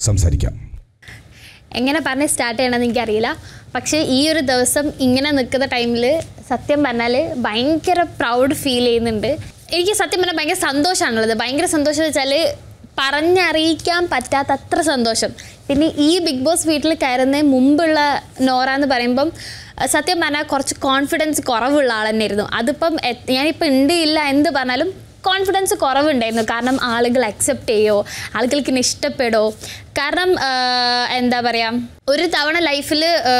സംസാരിക്കാം എങ്ങനെ പറഞ്ഞ് സ്റ്റാർട്ട് ചെയ്യണമെന്ന് എനിക്കറിയില്ല പക്ഷേ ഈ ഒരു ദിവസം ഇങ്ങനെ നിൽക്കുന്ന ടൈമിൽ സത്യം പറഞ്ഞാൽ ഭയങ്കര പ്രൗഡ് ഫീൽ ചെയ്യുന്നുണ്ട് എനിക്ക് സത്യം പറഞ്ഞാൽ ഭയങ്കര സന്തോഷമാണുള്ളത് ഭയങ്കര സന്തോഷം എന്ന് വെച്ചാൽ പറഞ്ഞറിയിക്കാൻ പറ്റാത്ത അത്ര സന്തോഷം പിന്നെ ഈ ബിഗ് ബോസ് വീട്ടിൽ കയറുന്നതിന് മുമ്പുള്ള നോറ എന്ന് പറയുമ്പം അഹ് സത്യം പറഞ്ഞാൽ കുറച്ച് കോൺഫിഡൻസ് കുറവുള്ള ആൾ തന്നെയായിരുന്നു അതിപ്പം എ- ഞാനിപ്പോൾ ഉണ്ട് ഇല്ല എന്ത് പറഞ്ഞാലും കോൺഫിഡൻസ് കുറവുണ്ടായിരുന്നു കാരണം ആളുകൾ അക്സെപ്റ്റ് ചെയ്യോ ആളുകൾക്ക് എന്നെ ഇഷ്ടപ്പെടോ കാരണം ആഹ്, എന്താ പറയുക ഒരു തവണ ലൈഫിൽ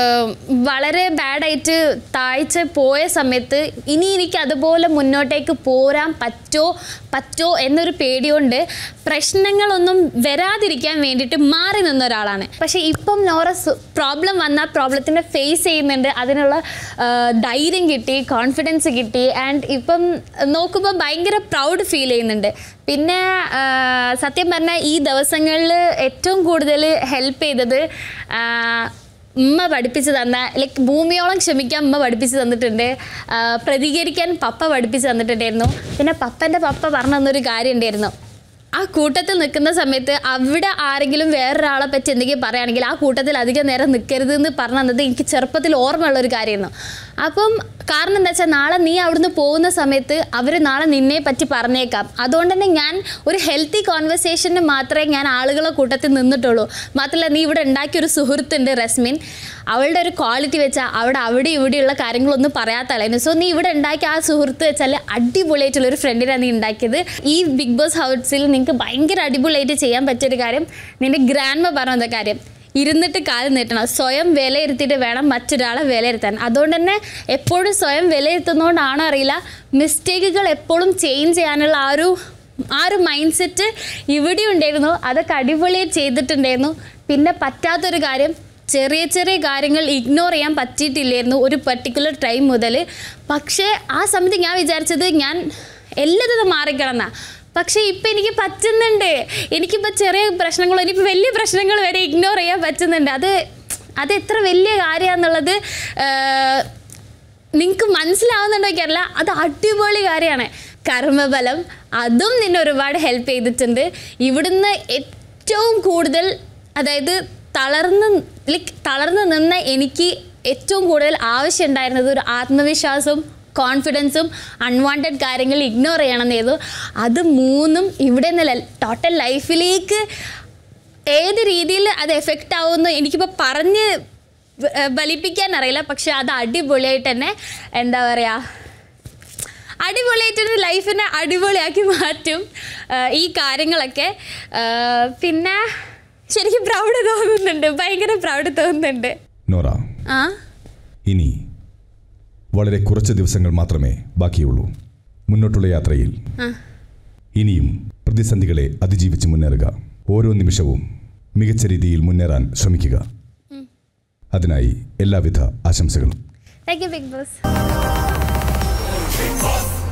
വളരെ ബാഡായിട്ട് താഴ്ച പോയ സമയത്ത് ഇനി എനിക്ക് അതുപോലെ മുന്നോട്ടേക്ക് പോരാൻ പറ്റോ പറ്റോ എന്നൊരു പേടിയുണ്ട് പ്രശ്നങ്ങളൊന്നും വരാതിരിക്കാൻ വേണ്ടിയിട്ട് മാറി നിന്ന ഒരാളാണ് പക്ഷേ ഇപ്പം നോറ പ്രോബ്ലം വന്നാൽ പ്രോബ്ലത്തിനെ ഫേസ് ചെയ്യുന്നുണ്ട് അതിനുള്ള ആഹ്, ധൈര്യം കിട്ടി കോൺഫിഡൻസ് കിട്ടി ആൻഡ് ഇപ്പം നോക്കുമ്പോൾ ഭയങ്കര പ്രൗഡ് ഫീൽ ചെയ്യുന്നുണ്ട് പിന്നെ ആഹ്, സത്യം പറഞ്ഞാൽ ഈ ദിവസങ്ങളിൽ ഏറ്റവും കൂടുതൽ ഹെൽപ്പ് ചെയ്തത് ആഹ്, ഉമ്മ പഠിപ്പിച്ച് തന്ന ലൈക്ക് ഭൂമിയോളം ക്ഷമിക്കാൻ ഉമ്മ പഠിപ്പിച്ച് തന്നിട്ടുണ്ട് ആഹ്, പ്രതികരിക്കാൻ പപ്പ പഠിപ്പിച്ച് തന്നിട്ടുണ്ടായിരുന്നു പിന്നെ പപ്പൻ്റെ പപ്പ പറഞ്ഞു തന്നൊരു കാര്യം ഉണ്ടായിരുന്നു ആ കൂട്ടത്തിൽ നിൽക്കുന്ന സമയത്ത് അവിടെ ആരെങ്കിലും വേറൊരാളെ പറ്റി എന്തെങ്കിലും പറയുകയാണെങ്കിൽ ആ കൂട്ടത്തിൽ അധികം നേരം നിൽക്കരുത് എന്ന് പറഞ്ഞു തന്നത് എനിക്ക് ചെറുപ്പത്തിൽ ഓർമ്മയുള്ള ഒരു കാര്യമായിരുന്നു അപ്പം കാരണം എന്താ വെച്ചാൽ നാളെ നീ അവിടുന്ന് പോകുന്ന സമയത്ത് അവർ നാളെ നിന്നെ പറ്റി പറഞ്ഞേക്കാം അതുകൊണ്ട് തന്നെ ഞാൻ ഒരു ഹെൽത്തി കോൺവെർസേഷന് മാത്രമേ ഞാൻ ആളുകളെ കൂട്ടത്തിൽ നിന്നിട്ടുള്ളൂ മാത്രമല്ല നീ ഇവിടെ ഉണ്ടാക്കിയ ഒരു സുഹൃത്തുണ്ട് റസ്മിൻ അവളുടെ ഒരു ക്വാളിറ്റി വെച്ചാൽ അവിടെ അവിടെ ഇവിടെയുള്ള കാര്യങ്ങളൊന്നും പറയാത്ത ആളായിരുന്നു സോ നീ ഇവിടെ ഉണ്ടാക്കിയ ആ സുഹൃത്ത് വെച്ചാൽ അടിപൊളിയായിട്ടുള്ള ഒരു ഫ്രണ്ടിനാണ് നീ ഉണ്ടാക്കിയത് ഈ ബിഗ് ബോസ് ഹൗസിൽ നിങ്ങൾക്ക് ഭയങ്കര അടിപൊളിയായിട്ട് ചെയ്യാൻ പറ്റിയൊരു കാര്യം നിന്റെ ഗ്രാൻഡ്മ പറഞ്ഞ കാര്യം ഇരുന്നിട്ട് കാല് നീട്ടണം സ്വയം വിലയിരുത്തിയിട്ട് വേണം മറ്റൊരാളെ വിലയിരുത്താൻ അതുകൊണ്ട് തന്നെ എപ്പോഴും സ്വയം വിലയിരുത്തുന്നതുകൊണ്ടാണോ അറിയില്ല മിസ്റ്റേക്കുകൾ എപ്പോഴും ചേഞ്ച് ചെയ്യാനുള്ള ആ ഒരു ആ ഒരു മൈൻഡ് സെറ്റ് ഇവിടെ ഉണ്ടായിരുന്നു അതൊക്കെ അടിപൊളിയായി ചെയ്തിട്ടുണ്ടായിരുന്നു പിന്നെ പറ്റാത്തൊരു കാര്യം ചെറിയ ചെറിയ കാര്യങ്ങൾ ഇഗ്നോർ ചെയ്യാൻ പറ്റിയിട്ടില്ലായിരുന്നു ഒരു പെർട്ടിക്കുലർ ടൈം മുതൽ പക്ഷേ ആ സമയത്ത് ഞാൻ വിചാരിച്ചത് ഞാൻ എല്ലാതും മാറിക്കിടന്ന പക്ഷേ ഇപ്പം എനിക്ക് പറ്റുന്നുണ്ട് എനിക്കിപ്പോൾ ചെറിയ പ്രശ്നങ്ങളോ ഇനിയിപ്പോൾ വലിയ പ്രശ്നങ്ങൾ വരെ ഇഗ്നോർ ചെയ്യാൻ പറ്റുന്നുണ്ട് അത് അത് എത്ര വലിയ കാര്യമാണെന്നുള്ളത് നിങ്ങൾക്ക് മനസ്സിലാവുന്നുണ്ടോ എനിക്കറിയില്ല അത് അടിപൊളി കാര്യമാണ് കർമ്മബലം അതും നിന്നെ ഒരുപാട് ഹെൽപ്പ് ചെയ്തിട്ടുണ്ട് ഇവിടുന്ന് ഏറ്റവും കൂടുതൽ അതായത് തളർന്ന് ലൈക്ക് തളർന്ന് നിന്ന എനിക്ക് ഏറ്റവും കൂടുതൽ ആവശ്യമുണ്ടായിരുന്നത് ഒരു ആത്മവിശ്വാസവും കോൺഫിഡൻസും അൺവാണ്ടഡ് കാര്യങ്ങൾ ഇഗ്നോർ ചെയ്യണമെന്നായിരുന്നു അത് മൂന്നും ഇവിടെ നിന്നല്ല ടോട്ടൽ ലൈഫിലേക്ക് ഏത് രീതിയിൽ അത് എഫക്റ്റ് ആവുമെന്ന് എനിക്കിപ്പോൾ പറഞ്ഞ് വ- ഏർ ബലിപ്പിക്കാൻ അറിയില്ല പക്ഷെ അത് അടിപൊളിയായിട്ട് തന്നെ എന്താ പറയുക അടിപൊളിയായിട്ട് ലൈഫിനെ അടിപൊളിയാക്കി മാറ്റും ഏർ ഈ കാര്യങ്ങളൊക്കെ ഏർ പിന്നെ ശരിക്കും പ്രൗഡ് തോന്നുന്നുണ്ട് ഭയങ്കര പ്രൗഡ് തോന്നുന്നുണ്ട് നോറ ആ ഇനി വളരെ കുറച്ച് ദിവസങ്ങൾ മാത്രമേ ബാക്കിയുള്ളൂ മുന്നോട്ടുള്ള യാത്രയിൽ ആ ഇനിയും പ്രതിസന്ധികളെ അതിജീവിച്ച് മുന്നേറുക ഓരോ നിമിഷവും മികച്ച രീതിയിൽ മുന്നേറാൻ ശ്രമിക്കുക അതിനായി എല്ലാവിധ ആശംസകളും താങ്ക് യു ബിഗ് ബോസ്